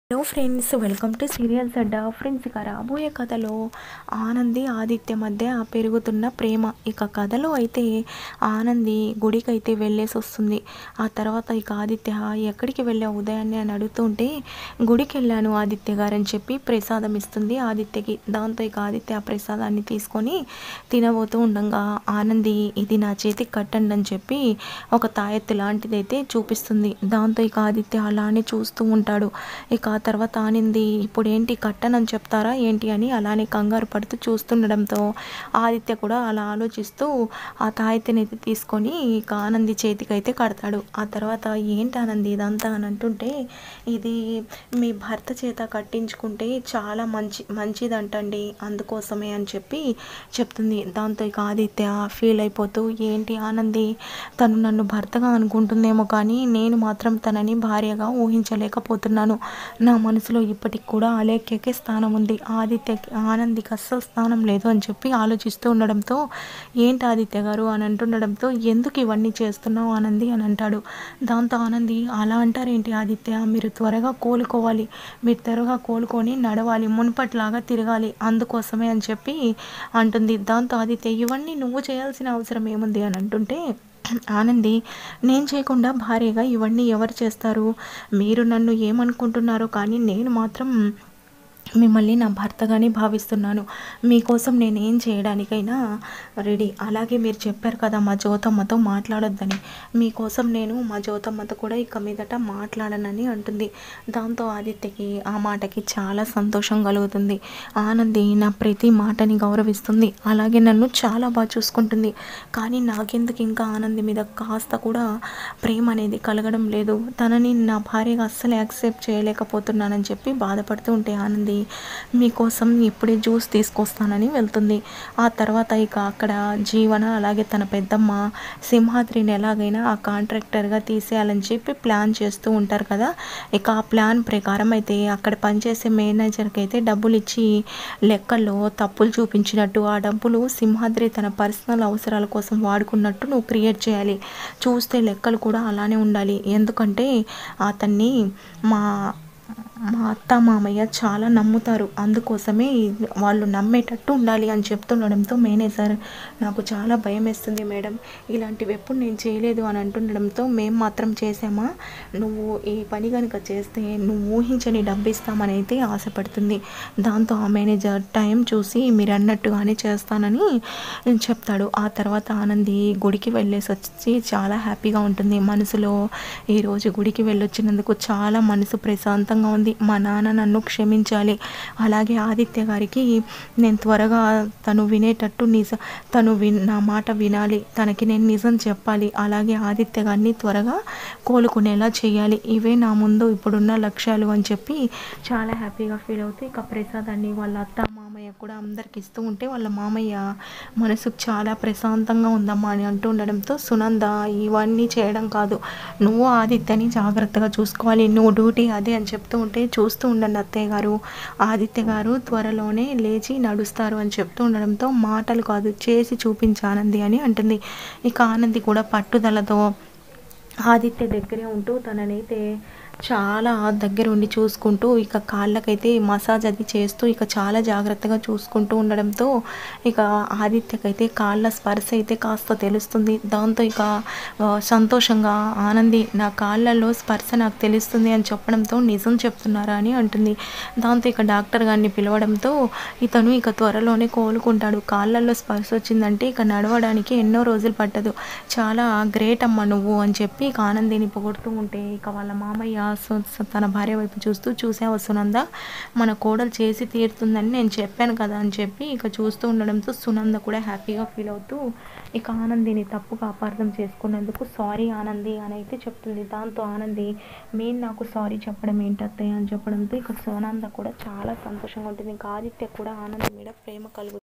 hello friends welcome to serials అడ్డా friends ఇక రాబోయే కథలో ఆనంది ఆదిత్య మధ్య పెరుగుతున్న ప్రేమ ఇక కథలో అయితే ఆనంది గుడికి అయితే వెళ్ళేసి వస్తుంది ఆ తర్వాత ఇక ఆదిత్య ఎక్కడికి వెళ్ళావు ఉదయాన్నే అని అడుగుతుంటే గుడికి వెళ్ళాను ఆదిత్య గారు అని చెప్పి ప్రసాదం ఇస్తుంది ఆదిత్యకి దాంతో ఇక ఆదిత్య ఆ ప్రసాదాన్ని తీసుకొని తినబోతూ ఉండగా ఆనంది ఇది నా చేతికి కట్టండి అని చెప్పి ఒక తాయెత్తు లాంటిదైతే చూపిస్తుంది దాంతో ఇక ఆదిత్య అలానే చూస్తూ ఉంటాడు ఇక ఆ తర్వాత ఆనింది ఇప్పుడు ఏంటి కట్టనని చెప్తారా ఏంటి అని అలానే కంగారు పడుతూ చూస్తుండడంతో ఆదిత్య కూడా అలా ఆలోచిస్తూ ఆ తాయితీని అయితే తీసుకొని ఇక ఆనంది చేతికి అయితే కడతాడు ఆ తర్వాత ఏంటి ఆనంది ఇదంతా అని అంటుంటే ఇది మీ భర్త చేత కట్టించుకుంటే చాలా మంచి మంచిదంటండి అందుకోసమే అని చెప్పి చెప్తుంది దాంతో ఇక ఆదిత్య ఫీల్ అయిపోతూ ఏంటి ఆనంది తను నన్ను భర్తగా అనుకుంటుందేమో కానీ నేను మాత్రం తనని భార్యగా ఊహించలేకపోతున్నాను నా మనసులో ఇప్పటికి కూడా అలేఖ్యకే స్థానం ఉంది ఆదిత్యకి ఆనందికి అస్సలు స్థానం లేదు అని చెప్పి ఆలోచిస్తూ ఉండడంతో ఏంటి ఆదిత్య గారు అని అంటుండడంతో ఎందుకు ఇవన్నీ చేస్తున్నావు ఆనంది అని అంటాడు దాంతో ఆనంది అలా అంటారేంటి ఆదిత్య మీరు త్వరగా కోలుకోవాలి మీరు త్వరగా కోలుకొని నడవాలి మునుపట్లాగా తిరగాలి అందుకోసమే అని చెప్పి అంటుంది దాంతో ఆదిత్య ఇవన్నీ నువ్వు చేయాల్సిన అవసరం ఏముంది అని అంటుంటే ఆనంది నేను చేయకుండా భార్యగా ఇవన్నీ ఎవరు చేస్తారు మీరు నన్ను ఏమనుకుంటున్నారో కానీ నేను మాత్రం మిమ్మల్ని నా భర్తగానే భావిస్తున్నాను మీకోసం నేను ఏం చేయడానికైనా రెడీ అలాగే మీరు చెప్పారు కదా మా జ్యోతమ్మతో మాట్లాడొద్దని మీకోసం నేను మా జ్యోతమ్మతో కూడా ఇక మీదట మాట్లాడనని అంటుంది దాంతో ఆదిత్యకి ఆ మాటకి చాలా సంతోషం కలుగుతుంది ఆనంది నా ప్రతి మాటని గౌరవిస్తుంది అలాగే నన్ను చాలా బాగా చూసుకుంటుంది కానీ నాకెందుకు ఇంకా ఆనంది మీద కాస్త కూడా ప్రేమ అనేది కలగడం లేదు తనని నా భార్యగా అస్సలు యాక్సెప్ట్ చేయలేకపోతున్నానని చెప్పి బాధపడుతూ ఉంటే ఆనంది మీకోసం ఇప్పుడే జ్యూస్ తీసుకొస్తానని వెళ్తుంది ఆ తర్వాత ఇక అక్కడ జీవన అలాగే తన పెద్దమ్మ సింహాద్రిని ఎలాగైనా ఆ కాంట్రాక్టర్గా తీసేయాలని చెప్పి ప్లాన్ చేస్తూ ఉంటారు కదా ఇక ఆ ప్లాన్ ప్రకారం అయితే అక్కడ పనిచేసే మేనేజర్కి అయితే డబ్బులు ఇచ్చి లెక్కల్లో తప్పులు చూపించినట్టు ఆ డబ్బులు సింహాద్రి తన పర్సనల్ అవసరాల కోసం వాడుకున్నట్టు నువ్వు క్రియేట్ చేయాలి చూస్తే లెక్కలు కూడా అలానే ఉండాలి ఎందుకంటే అతన్ని మా మా అత్త మామయ్య చాలా నమ్ముతారు అందుకోసమే వాళ్ళు నమ్మేటట్టు ఉండాలి అని చెప్తుండడంతో మేనేజర్ నాకు చాలా భయం వేస్తుంది మేడం ఇలాంటివి ఎప్పుడు నేను చేయలేదు అని అంటుండడంతో మేము మాత్రం చేసామా నువ్వు ఈ పని కనుక చేస్తే నువ్వు ఊహించని డబ్బు ఇస్తామని అయితే ఆశపడుతుంది దాంతో ఆ మేనేజర్ టైం చూసి మీరు అన్నట్టుగానే చేస్తానని చెప్తాడు ఆ తర్వాత ఆనంది గుడికి వెళ్ళేసి వచ్చి చాలా హ్యాపీగా ఉంటుంది మనసులో ఈరోజు గుడికి వెళ్ళొచ్చినందుకు చాలా మనసు ప్రశాంతంగా ఉంది మా నాన్న నన్ను క్షమించాలి అలాగే ఆదిత్య గారికి నేను త్వరగా తను వినేటట్టు నిజ తను విన్ నా మాట వినాలి తనకి నేను నిజం చెప్పాలి అలాగే ఆదిత్య గారిని త్వరగా కోలుకునేలా చేయాలి ఇవే నా ముందు ఇప్పుడున్న లక్ష్యాలు అని చెప్పి చాలా హ్యాపీగా ఫీల్ అవుతూ ఇక ప్రసాదాన్ని వాళ్ళ అత్త మామయ్య కూడా అందరికి ఇస్తూ ఉంటే వాళ్ళ మామయ్య మనసుకు చాలా ప్రశాంతంగా ఉందమ్మా అని అంటూ ఉండడంతో సునంద ఇవన్నీ చేయడం కాదు నువ్వు ఆదిత్యని జాగ్రత్తగా చూసుకోవాలి నువ్వు డ్యూటీ అదే అని చెప్తూ ఉంటే చూస్తూ ఉండండి అత్తయ్య గారు ఆదిత్య గారు త్వరలోనే లేచి నడుస్తారు అని చెప్తూ ఉండడంతో మాటలు కాదు చేసి చూపించు ఆనంది అని అంటుంది ఇక ఆనంది కూడా పట్టుదలతో ఆదిత్య దగ్గరే ఉంటూ తననైతే చాలా దగ్గర ఉండి చూసుకుంటూ ఇక కాళ్ళకైతే మసాజ్ అది చేస్తూ ఇక చాలా జాగ్రత్తగా చూసుకుంటూ ఉండడంతో ఇక ఆదిత్యకైతే కాళ్ళ స్పర్శ అయితే కాస్త తెలుస్తుంది దాంతో ఇక ఆ, సంతోషంగా ఆనంది నా కాళ్ళల్లో స్పర్శ నాకు తెలుస్తుంది అని చెప్పడంతో నిజం చెప్తున్నారా అని అంటుంది దాంతో ఇక డాక్టర్ గారిని పిలవడంతో ఇతను ఇక త్వరలోనే కోలుకుంటాడు కాళ్ళల్లో స్పర్శ వచ్చిందంటే ఇక నడవడానికి ఎన్నో రోజులు పట్టదు చాలా గ్రేట్ అమ్మ నువ్వు అని చెప్పి ఇక ఆనందిని పొగుడుతూ ఉంటే ఇక వాళ్ళ మామయ్య సు- సు- తన భార్య వైపు చూస్తూ చూసావా సునంద మన కోడలు చేసి తీరుతుందని నేను చెప్పాను కదా అని చెప్పి ఇక చూస్తూ ఉండడంతో సునంద కూడా హ్యాపీగా ఫీల్ అవుతూ ఇక ఆనందిని తప్పుగా అపార్థం చేసుకున్నందుకు సారీ ఆనంది అని అయితే చెప్తుంది దాంతో ఆనంది మీరు నాకు సారీ చెప్పడం ఏంటత్తయ్య అని చెప్పడంతో ఇక సునంద కూడా చాలా సంతోషంగా ఉంటుంది ఇంకా ఆదిత్య కూడా ఆనంది మీద ప్రేమ కలుగు